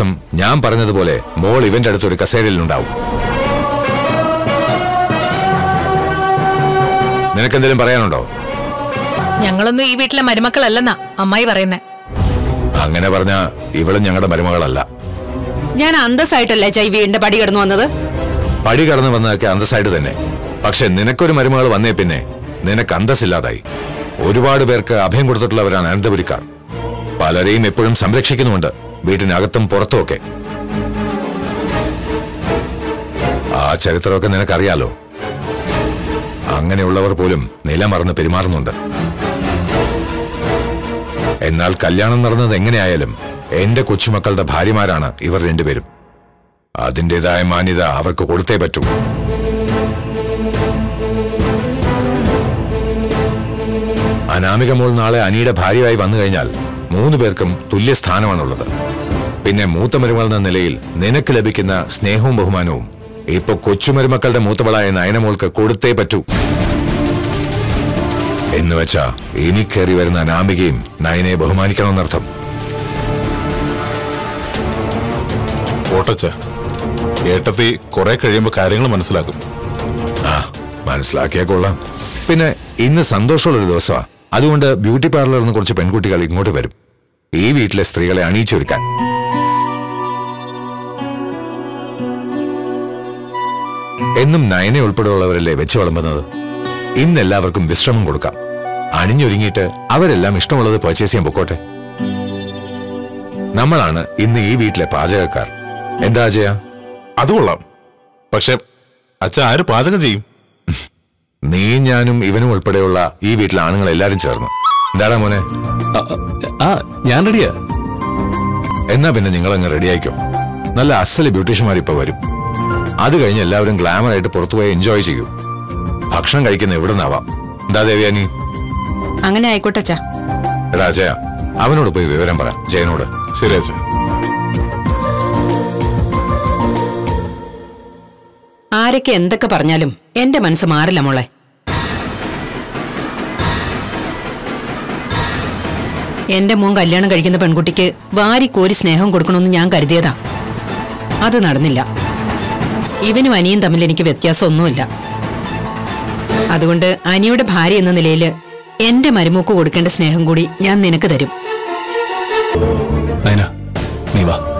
ദിവസം ഞാൻ പറഞ്ഞതുപോലെ മോൾ ഇവന്റെ അടുത്ത് ഒരു കസേരയിലുണ്ടാവും നിനക്കെന്തെങ്കിലും പറയാനുണ്ടോ ഞങ്ങളൊന്നും ഈ വീട്ടിലെ മരുമക്കളല്ലെന്നാ അമ്മായി പറയുന്നേ അങ്ങനെ പറഞ്ഞ ഇവളും ഞങ്ങളുടെ മരുമകളല്ല ഞാൻ അന്തസ്സായിട്ടല്ലേ ചൈ വീടിന്റെ പടി കിടന്നു വന്നത് പടി കടന്നു വന്നതൊക്കെ അന്തസ്സായിട്ട് തന്നെ പക്ഷെ നിനക്കൊരു മരുമകൾ വന്നേ പിന്നെ നിനക്ക് അന്തസ്സില്ലാതായി ഒരുപാട് പേർക്ക് അഭയം കൊടുത്തിട്ടുള്ളവരാണ് അനന്തപുരിക്കാർ പലരെയും എപ്പോഴും സംരക്ഷിക്കുന്നുമുണ്ട് വീട്ടിനകത്തും പുറത്തുമൊക്കെ ആ ചരിത്രമൊക്കെ നിനക്കറിയാലോ അങ്ങനെയുള്ളവർ പോലും നിലമറന്ന് പെരുമാറുന്നുണ്ട് എന്നാൽ കല്യാണം നടന്നത് എങ്ങനെയായാലും എന്റെ കൊച്ചുമക്കളുടെ ഭാര്യമാരാണ് ഇവർ രണ്ടുപേരും അതിൻ്റെതായ മാന്യത അവർക്ക് കൊടുത്തേ പറ്റൂ അനാമിക മോൾ നാളെ അനിയുടെ ഭാര്യയായി വന്നു കഴിഞ്ഞാൽ മൂന്ന് പേർക്കും തുല്യ സ്ഥാനമാണുള്ളത് പിന്നെ മൂത്ത മരുമകൾ എന്ന നിലയിൽ നിനക്ക് ലഭിക്കുന്ന സ്നേഹവും ബഹുമാനവും ഇപ്പൊ കൊച്ചുമരുമക്കളുടെ മൂത്തവളായ നയനമോൾക്ക് കൊടുത്തേ പറ്റൂ എന്ന് വെച്ചാ ഇനി കയറി വരുന്ന അനാമികയും നയനെ ബഹുമാനിക്കണമെന്നർത്ഥം ഓട്ടച്ച ഏട്ടത്തി കുറെ കഴിയുമ്പോൾ കാര്യങ്ങൾ മനസ്സിലാക്കും ആ മനസ്സിലാക്കിയാ കൊള്ളാം പിന്നെ ഇന്ന് സന്തോഷമുള്ളൊരു ദിവസമാ അതുകൊണ്ട് ബ്യൂട്ടി പാർലറിൽ നിന്ന് കുറച്ച് പെൺകുട്ടികൾ ഇങ്ങോട്ട് വരും ഈ വീട്ടിലെ സ്ത്രീകളെ അണിയിച്ചൊരുക്കാൻ എന്നും നയനെ ഉൾപ്പെടെയുള്ളവരല്ലേ വെച്ച് വിളമ്പുന്നത് ഇന്ന് എല്ലാവർക്കും വിശ്രമം കൊടുക്കാം അണിഞ്ഞൊരുങ്ങിയിട്ട് അവരെല്ലാം ഇഷ്ടമുള്ളത് പർച്ചേസ് ചെയ്യാൻ പൊക്കോട്ടെ നമ്മളാണ് ഇന്ന് ഈ വീട്ടിലെ പാചകക്കാർ എന്താ ചെയ്യാ അത് കൊള്ളാം പക്ഷെ അച്ഛ ആര് പാചകം ചെയ്യും നീ ഞാനും ഇവനും ഉൾപ്പെടെയുള്ള ഈ വീട്ടിലെ ആണുങ്ങൾ എല്ലാരും ചേർന്ന് എന്താടാ മോനെ ആ, ആ ഞാൻ റെഡിയാ എന്നാ പിന്നെ നിങ്ങൾ അങ്ങ് റെഡിയായിക്കോ നല്ല അസല് ബ്യൂട്ടീഷ്യന്മാർ ഇപ്പൊ വരും അത് കഴിഞ്ഞ് എല്ലാവരും ഗ്ലാമർ ആയിട്ട് പുറത്തുപോയി എൻജോയ് ചെയ്യൂ ഭക്ഷണം കഴിക്കുന്ന ഇവിടെ നിന്നാവാം എന്താ ദേവയാനി അങ്ങനെ ആയിക്കോട്ടെ അച്ഛാ എടാ ജയ അവനോട് പോയി വിവരം പറ ജയനോട് ശരി അച്ഛ ആരൊക്കെ എന്തൊക്കെ പറഞ്ഞാലും എന്റെ മനസ്സ് മാറില്ല മോളെ എന്റെ മോൻ കല്യാണം കഴിക്കുന്ന പെൺകുട്ടിക്ക് വാരി കോരി സ്നേഹം കൊടുക്കണമെന്ന് ഞാൻ കരുതിയതാ അത് നടന്നില്ല ഇവനും അനിയും തമ്മിൽ എനിക്ക് വ്യത്യാസമൊന്നുമില്ല അതുകൊണ്ട് അനിയുടെ ഭാര്യ എന്ന നിലയിൽ എന്റെ മരുമൂക്ക് കൊടുക്കേണ്ട സ്നേഹം കൂടി ഞാൻ നിനക്ക് തരും നയന നീ വാ